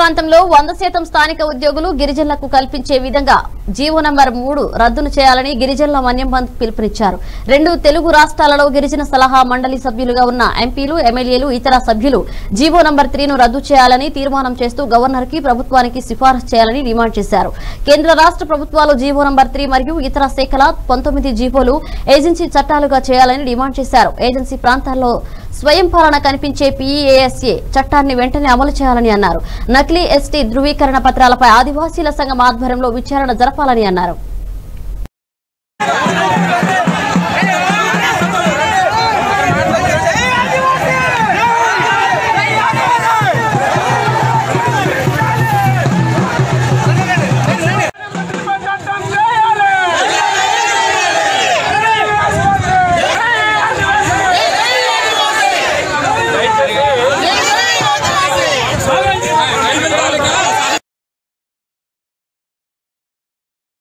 ప్రాంతంలో వంద శాతం స్థానిక ఉద్యోగులు గిరిజనులకు కల్పించే విధంగా జీవో నంబర్ మూడు రద్దును చేయాలని గిరిజనుల మన్యం బంద్ పిలుపునిచ్చారు రెండు తెలుగు రాష్ట్రాలలో గిరిజన సలహా మండలి సభ్యులుగా ఉన్న ఎంపీలు ఎమ్మెల్యేలు ఇతర సభ్యులు జీవో నంబర్ త్రీను రద్దు చేయాలని తీర్మానం చేస్తూ గవర్నర్ కి ప్రభుత్వానికి సిఫారసు చేయాలని డిమాండ్ చేశారు కేంద్ర రాష్ట్ర ప్రభుత్వాలు జీవో నంబర్ త్రీ మరియు ఇతర శాఖల పంతొమ్మిది జీవోలు ఏజెన్సీ చట్టాలుగా చేయాలని డిమాండ్ చేశారు ఏజెన్సీ ప్రాంతాల్లో స్వయం పాలన కనిపించే పీఏఎస్ఏ చట్టాన్ని వెంటనే అమలు చేయాలని అన్నారు నకిలీ ఎస్టీ ధృవీకరణ పత్రాలపై ఆదివాసీల సంఘం ఆధ్వర్యంలో విచారణ జరపాలని అన్నారు